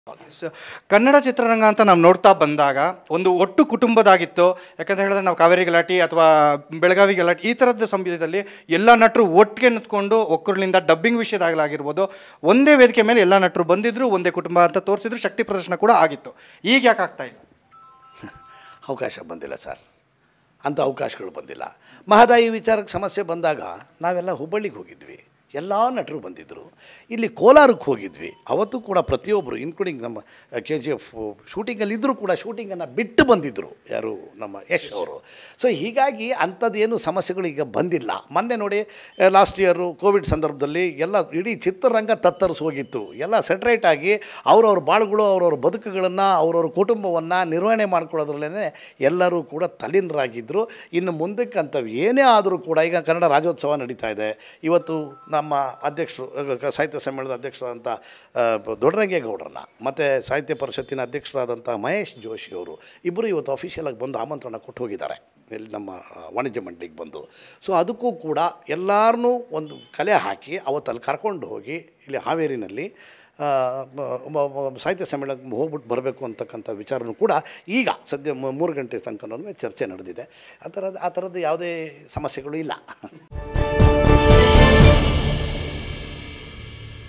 ಸ- ಕನ್ನಡ ಚಿತ್ರರಂಗ ಅಂತ ನಾವು ನೋಡ್ತಾ ಬಂದಾಗ ಒಂದು ಒಟ್ಟು ಕುಟುಂಬದಾಗಿತ್ತು ಯಾಕಂತ ಹೇಳಿದ್ರೆ ನಾವು ಕಾವೇರಿ ಗಲಾಟಿ ಅಥವಾ ಬೆಳಗಾವಿ ಗಲಾಟಿ ಈ ಥರದ ಸಂದರ್ಭದಲ್ಲಿ ಎಲ್ಲ ನಟರು ಒಟ್ಟಿಗೆ ನಿಂತ್ಕೊಂಡು ಒಕ್ಕೂರಿನಿಂದ ಡಬ್ಬಿಂಗ್ ವಿಷಯದಾಗಲಾಗಿರ್ಬೋದು ಒಂದೇ ವೇದಿಕೆ ಮೇಲೆ ಎಲ್ಲ ನಟರು ಬಂದಿದ್ರು ಒಂದೇ ಕುಟುಂಬ ಅಂತ ತೋರಿಸಿದ್ರು ಶಕ್ತಿ ಪ್ರದರ್ಶನ ಕೂಡ ಆಗಿತ್ತು ಈಗ ಯಾಕೆ ಆಗ್ತಾ ಇಲ್ಲ ಅವಕಾಶ ಬಂದಿಲ್ಲ ಸರ್ ಅಂಥ ಅವಕಾಶಗಳು ಬಂದಿಲ್ಲ ಮಹದಾಯಿ ವಿಚಾರಕ್ಕೆ ಸಮಸ್ಯೆ ಬಂದಾಗ ನಾವೆಲ್ಲ ಹುಬ್ಬಳ್ಳಿಗೆ ಹೋಗಿದ್ವಿ ಎಲ್ಲ ನಟರು ಬಂದಿದ್ದರು ಇಲ್ಲಿ ಕೋಲಾರಕ್ಕೆ ಹೋಗಿದ್ವಿ ಅವತ್ತು ಕೂಡ ಪ್ರತಿಯೊಬ್ಬರು ಇನ್ಕ್ಲೂಡಿಂಗ್ ನಮ್ಮ ಕೆ ಜಿ ಎಫ್ ಶೂಟಿಂಗಲ್ಲಿ ಇದ್ದರೂ ಕೂಡ ಶೂಟಿಂಗನ್ನು ಬಿಟ್ಟು ಬಂದಿದ್ದರು ಯಾರು ನಮ್ಮ ಯಶ್ ಅವರು ಸೊ ಹೀಗಾಗಿ ಅಂಥದ್ದೇನು ಸಮಸ್ಯೆಗಳು ಈಗ ಬಂದಿಲ್ಲ ಮೊನ್ನೆ ನೋಡಿ ಲಾಸ್ಟ್ ಇಯರು ಕೋವಿಡ್ ಸಂದರ್ಭದಲ್ಲಿ ಎಲ್ಲ ಇಡೀ ಚಿತ್ರರಂಗ ತತ್ತರಿಸಿ ಹೋಗಿತ್ತು ಎಲ್ಲ ಸೆಟ್ರೇಟ್ ಆಗಿ ಅವ್ರವ್ರ ಬಾಳುಗಳು ಅವ್ರವ್ರ ಬದುಕುಗಳನ್ನು ಅವ್ರವ್ರ ಕುಟುಂಬವನ್ನು ನಿರ್ವಹಣೆ ಮಾಡ್ಕೊಳ್ಳೋದ್ರಲ್ಲೇ ಎಲ್ಲರೂ ಕೂಡ ತಲ್ಲೀನರಾಗಿದ್ದರು ಇನ್ನು ಮುಂದಕ್ಕೆ ಅಂತ ಏನೇ ಆದರೂ ಕೂಡ ಈಗ ಕನ್ನಡ ರಾಜ್ಯೋತ್ಸವ ನಡೀತಾ ಇದೆ ಇವತ್ತು ನಮ್ಮ ಅಧ್ಯಕ್ಷರು ಅಹ್, ಕ- ಸಾಹಿತ್ಯ ಸಮ್ಮೇಳನದ ಅಧ್ಯಕ್ಷರಾದಂಥ ಅಹ್, ಬ- ದೊಡ್ಡರಂಗೇಗೌಡರನ್ನ ಮತ್ತು ಸಾಹಿತ್ಯ ಪರಿಷತ್ತಿನ ಅಧ್ಯಕ್ಷರಾದಂಥ ಮಹೇಶ್ ಜೋಶಿ ಅವರು ಇಬ್ಬರು ಇವತ್ತು ಅಫಿಷಿಯಲಾಗಿ ಬಂದು ಆಮಂತ್ರಣ ಕೊಟ್ಟು ಹೋಗಿದ್ದಾರೆ ಇಲ್ಲಿ ನಮ್ಮ ಆ, ವಾಣಿಜ್ಯ ಮಂಡಳಿಗೆ ಬಂದು ಸೊ ಅದಕ್ಕೂ ಕೂಡ ಎಲ್ಲರನ್ನೂ ಒಂದು ಕಲೆ ಹಾಕಿ ಅವತ್ತಲ್ಲಿ ಕರ್ಕೊಂಡು ಹೋಗಿ ಇಲ್ಲಿ ಹಾವೇರಿನಲ್ಲಿ ಆ, ಮ- ಮ- ಮ- ಸಾಹಿತ್ಯ ಸಮ್ಮೇಳನಕ್ಕೆ ಹೋಗ್ಬಿಟ್ಟು ಬರಬೇಕು ಅಂತಕ್ಕಂಥ ವಿಚಾರನೂ ಕೂಡ ಈಗ ಸದ್ಯ ಮ- ಮೂರು ಗಂಟೆ ತನಕ ಚರ್ಚೆ ನಡೆದಿದೆ ಆ ಥರದ ಆ ಥರದ್ದು ಯಾವುದೇ ಸಮಸ್ಯೆಗಳು ಇಲ್ಲ